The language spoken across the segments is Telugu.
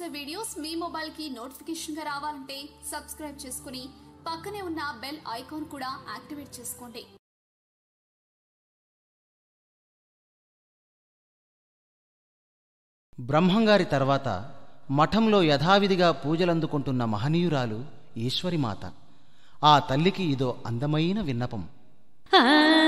చేసే వీడియోస్ మీ మొబైల్ కి నోటిఫికేషన్ గా రావాలంటే సబ్స్క్రైబ్ చేసుకుని పక్కనే ఉన్న బెల్ ఐకాన్ కూడా యాక్టివేట్ చేసుకోండి బ్రహ్మంగారి తర్వాత మఠంలో యథావిధిగా పూజలందుకుంటున్న మహనీయురాలు ఈశ్వరిమాత ఆ తల్లికి ఇదో అందమైన విన్నపం ఆ,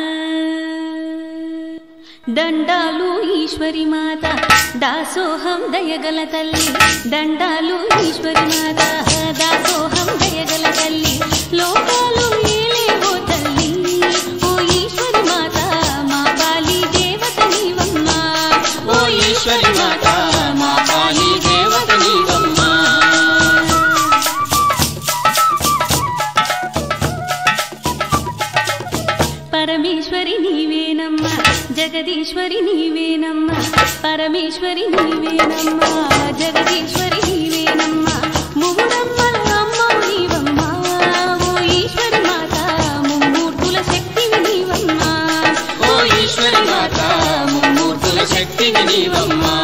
దండాలు ఈశ్వరి మాత దాసోహం దయగల తల్లి దండాలు ఈశ్వరి మాత దాసోహం దయగల తల్లి లోకాలు ఏలేవో తల్లి ఓ ఈశ్వరి మాత మా బాలి దేవత నీవమ్మా ఓ ఈశ్వరి మాత మా కాళీ దేవత నీవమ్మా పరమేశ్వరి నీవేనమ్మా జగదీశ్వరి నీవేనమ్మా పరమేశ్వరి నీవేనమ్మా జగదీశ్వరి నీవేనమ్మా ముగుడమ్మల అమ్మవు నీవమ్మా ఓ ఈశ్వరి మాత ముమ్మూర్తుల శక్తివి నీవమ్మా ఓ ఈశ్వరి మాత ముమ్మూర్తుల శక్తివి నీవమ్మా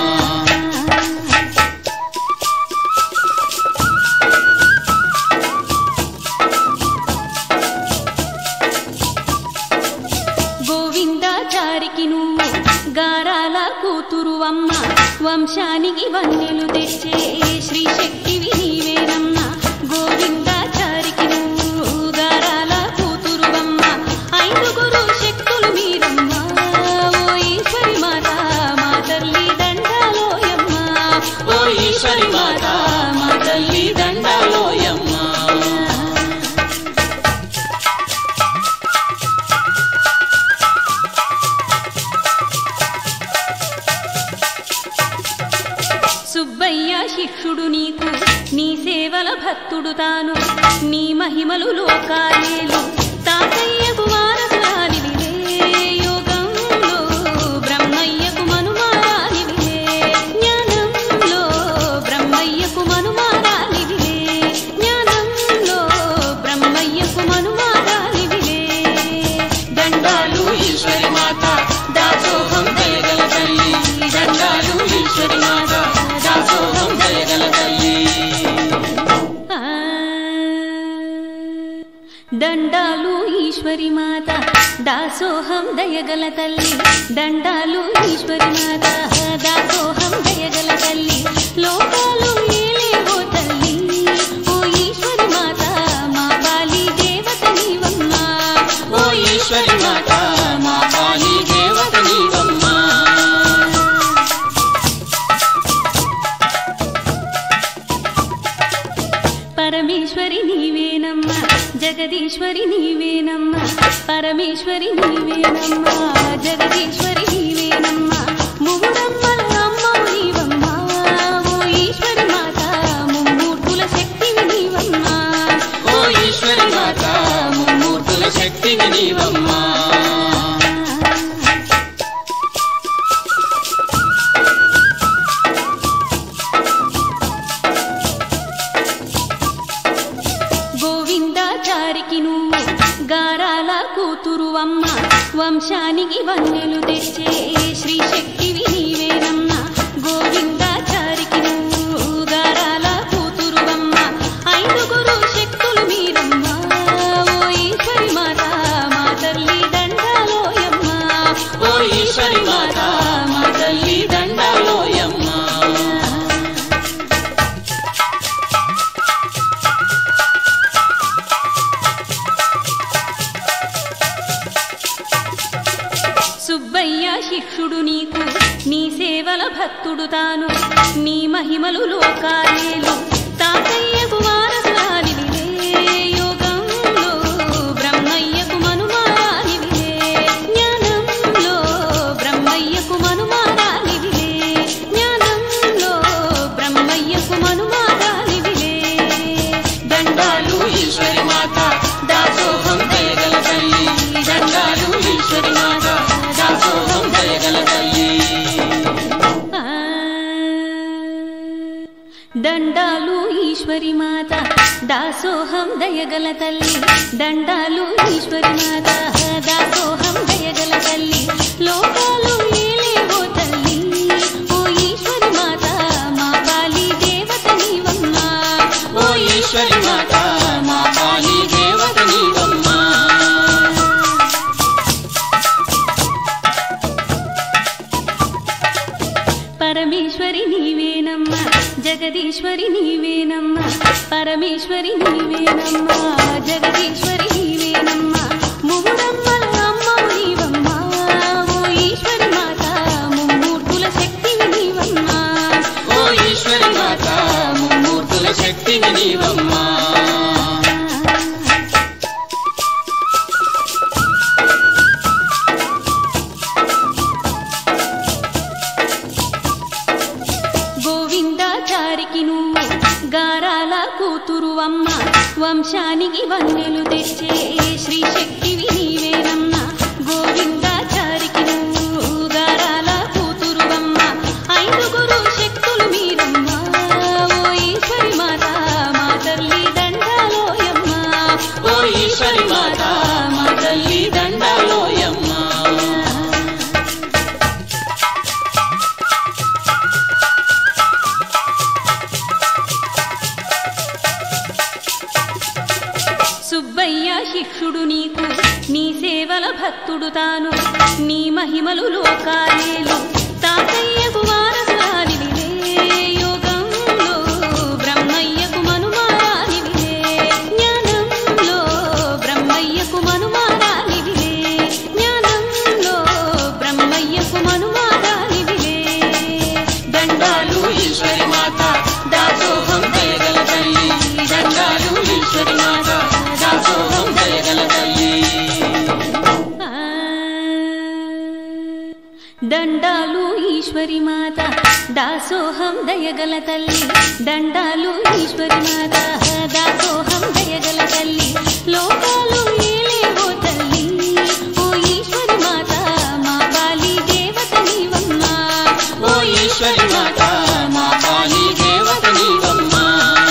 గోవిందాచారికి నువ్వు గారాల కూతురు అమ్మ వంశానికి వన్నెలు తెచ్చే శ్రీ శక్తివి నీవేనమ్మా గోవిందాచారికి నువ్వు గారాల కూతురు అమ్మ ఐదుగురు శక్తులు మీరమ్మా ఓ ఈశ్వరి మాత మా తల్లి దండాలోయమ్మ ఓ ఈశ్వరి మాత మా తల్లి దండాలోయమ్మా సుబ్బయ్య శిష్యుడు నీకు నీ సేవల భక్తుడు తాను నీ మహిమలు లోకాలేలు తాతయ్యకు వారసురాలివిలే యోగంలో బ్రహ్మయ్యకు మనుమారాలివిలే జ్ఞానంలో బ్రహ్మయ్యకు మనుమారాలివిలే జ్ఞానంలో బ్రహ్మయ్యకు మనుమారాలివిలే దండాలు ఈశ్వరి మాత దాసోహం దయగల తల్లి దండాలు ఈశ్వరి మాత దాసోహం దయగల తల్లి ఆ, దండాలు ఈశ్వరి మాత దాసోహం దయగల తల్లి దండాలు ఈశ్వరి మాత దాసోహం దయగల తల్లి లోకాలు ఏలేవో తల్లి ఓ ఈశ్వరి మాత మా బాలి దేవత నీవమ్మా ఓ ఈశ్వరి మాత మా కాళీ దేవత నీవమ్మా పరమేశ్వరి నీవేనమ్మా జగదీశ్వరి నీవేనమ్మా పరమేశ్వరి నీవేనమ్మా జగదీశ్వరి నీవేనమ్మా ముగుడమ్మల అమ్మవు నీవమ్మా ఓ ఈశ్వరి మాత ముమ్మూర్తుల శక్తివి నీవమ్మా ఓ ఈశ్వరి మాత ముమ్మూర్తుల శక్తివి నీవమ్మా గోవిందాచారికి నువ్వు గారాల కూతురు అమ్మ వంశానికి వన్నెలు తెచ్చే శ్రీ శక్తివి నీవేనమ్మా గోవిందాచారికి నువ్వు గారాల కూతురు అమ్మ ఐదుగురు శక్తులు మీరమ్మా ఓ ఈశ్వరి మాత మా తల్లి దండాలోయమ్మ ఓ ఈశ్వరి మాత మా తల్లి దండాలోయమ్మా సుబ్బయ్య శిష్యుడు నీకు నీ సేవల భక్తుడు తాను నీ మహిమలు లోకాలేలు తాతయ్యకు వారసురాలివిలే యోగంలో బ్రహ్మయ్యకు మనుమారాలివిలే జ్ఞానంలో బ్రహ్మయ్యకు మనుమారాలివిలే జ్ఞానంలో బ్రహ్మయ్యకు మనుమారాలివిలే దండాలు ఈశ్వరి మాత దాసోహం దయగల తల్లి దండాలు ఈశ్వరి మాత దాసోహం దయగల తల్లి ఆ, దండాలు ఈశ్వరి మాత దాసోహం దయగల తల్లి దండాలు ఈశ్వరి మాత దాసోహం దయగల తల్లి లోకాలు ఏలేవో తల్లి ఓ ఈశ్వరి మాత మా బాలి మాత మా కాళీ దేవత నీవమ్మా పరమేశ్వరి నీవేనమ్మా జగదీశ్వరి నీవేనమ్మా పరమేశ్వరి నీవేనమ్మా జగదీశ్వరి నీవేనమ్మా ముగుడమ్మల అమ్మవు నీవమ్మా ఓ ఈశ్వరి మాత ముమ్మూర్తుల శక్తివి నీవమ్మా ఓ ఈశ్వరి మాత ముమ్మూర్తుల శక్తివి నీవమ్మా గోవిందాచారికి నువ్వు గారాల కూతురు అమ్మ వంశానికి వన్నెలు తెచ్చే శ్రీ శక్తివి నీవేనమ్మ గోవిందాచారికి నువ్వు గారాల కూతురు అమ్మ ఐదుగురు శక్తులు మీరమ్మ ఓ ఈశ్వరి మాత మా తల్లి దండాలోయమ్మ ఓ ఈశ్వరి మాత మా తల్లి దండాలోయమ్మా సుబ్బయ్య శిక్షుడు నీకు నీ సేవల భక్తుడు తాను నీ మహిమలు లోకాలేలు తాతయ్యకు వారసురాలివిలే యోగంలో బ్రహ్మయ్యకు మనుమారాలివిలే జ్ఞానంలో బ్రహ్మయ్యకు మనుమారాలివిలే జ్ఞానంలో బ్రహ్మయ్యకు మనుమారాలివిలే దండాలు ఈశ్వరి మాత దాసోహం దయగల తల్లి దండాలు ఈశ్వరి మాత దాసోహం దయగల తల్లి దండాలు ఈశ్వరి మాత దాసోహం దయగల తల్లి దండాలు ఈశ్వరి మాత దాసోహం దయగల తల్లి లోకాలు ఏలేవో తల్లి ఓ ఈశ్వరి మాత మా కాళీ దేవత నీవమ్మా ఓ ఈశ్వరి మాత మా కాళీ దేవత నీవమ్మా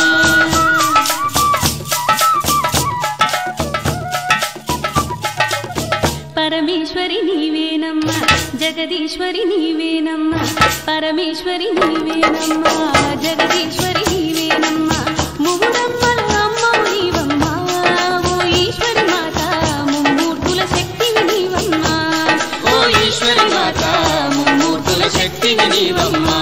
పరమేశ్వరి నీవేనమ్మా జగదీశ్వరి నీవేనమ్మా పరమేశ్వరి నీవేనమ్మా జగదీశ్వరి నీవేనమ్మా ముగుడమ్మల అమ్మవు నీవమ్మా ఓ ఈశ్వరి మాత ముమ్మూర్తుల శక్తివి నీవమ్మా ఓ ఈశ్వరి మాత ముమ్మూర్తుల శక్తివి నీవమ్మా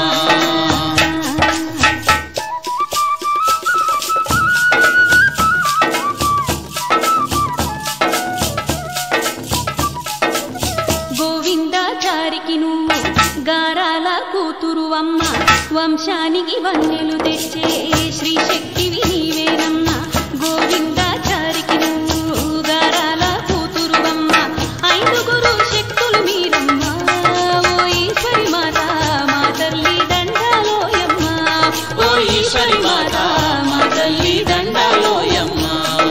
గోవిందాచారికి నువ్వు గారాల కూతురు అమ్మ వంశానికి వన్నెలు తెచ్చే శ్రీ శక్తివి నీవేనమ్మా గోవిందాచారికి నువ్వు గారాల కూతురు అమ్మ ఐదుగురు శక్తులు మీరమ్మా ఓ ఈశ్వరి మాత మా తల్లి దండాలోయమ్మ ఓ ఈశ్వరి మాత మా తల్లి దండాలోయమ్మా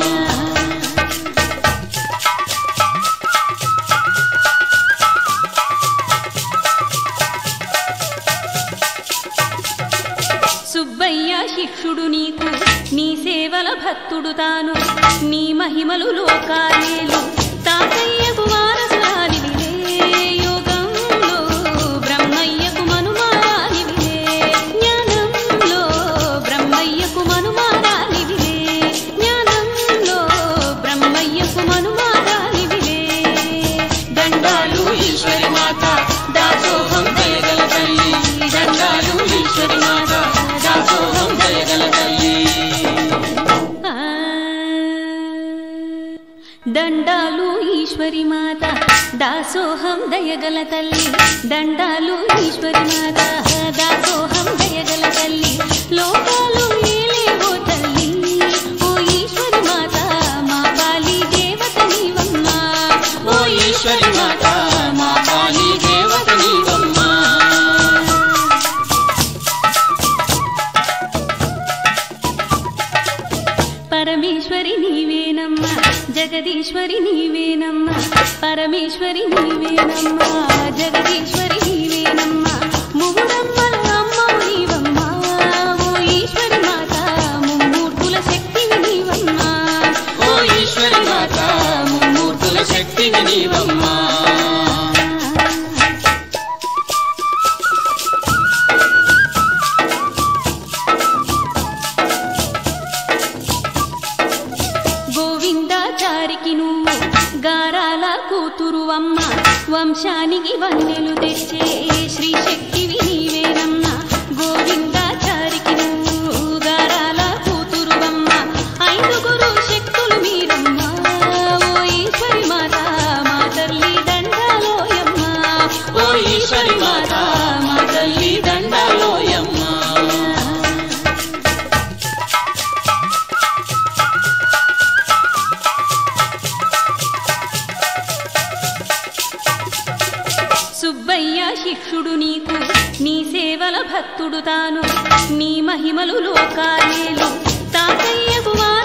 సుబ్బయ్య శిక్షుడు నీకు నీ సేవల భక్తుడు తాను నీ మహిమలు లోకాలేలు తాతయ్యకు వారసురాలివిలే యోగంలో బ్రహ్మయ్యకు మనుమారాలివిలే జ్ఞానంలో బ్రహ్మయ్యకు మనుమారాలివిలే జ్ఞానంలో బ్రహ్మయ్యకు మనుమారాలివిలే దండాలు ఈశ్వరి మాత దాసోహం దయగల తల్లి దండాలు ఈశ్వరి మాత దాసోహం దయగల తల్లి దండాలు ఈశ్వరి మాత దాసోహం దయగల తల్లి దండాలు ఈశ్వరి మాత దాసోహం దయగల తల్లి లోకాలు ఏలేవో తల్లి ఓ ఈశ్వరి మాత మా కాళీ దేవత నీవమ్మా ఓ ఈశ్వరి మాత మా కాళీ దేవత నీవమ్మా పరమేశ్వరి నీవేనమ్మా జగదీశ్వరి నీవేనమ్మా పరమేశ్వరి నీవేనమ్మా జగదీశ్వరి నీవేనమ్మా ముగుడమ్మల అమ్మవు నీవమ్మా ఓ ఈశ్వరి మాత ముమ్మూర్తుల శక్తివి నీవమ్మా ఓ ఈశ్వరి మాత ముమ్మూర్తుల శక్తివి నీవమ్మా గారాల కూతురువమ్మ వంశానికి వన్నెలు తెచ్చే శ్రీ శక్తివి నీవేనమ్మ గోవిందాచారికి నువ్వు గారాల కూతురువమ్మ ఐదుగురు శక్తులు మీరమ్మ ఓ ఈశ్వరి మాత మా తల్లి దండాలోయమ్మ ఓ ఈశ్వరి మాత మా తల్లి దండాలోయమ్మ సుబ్బయ్య శిక్షుడు నీకు నీ సేవల భక్తుడు తాను నీ మహిమలు లోకాలేలు తాతయ్య కుమార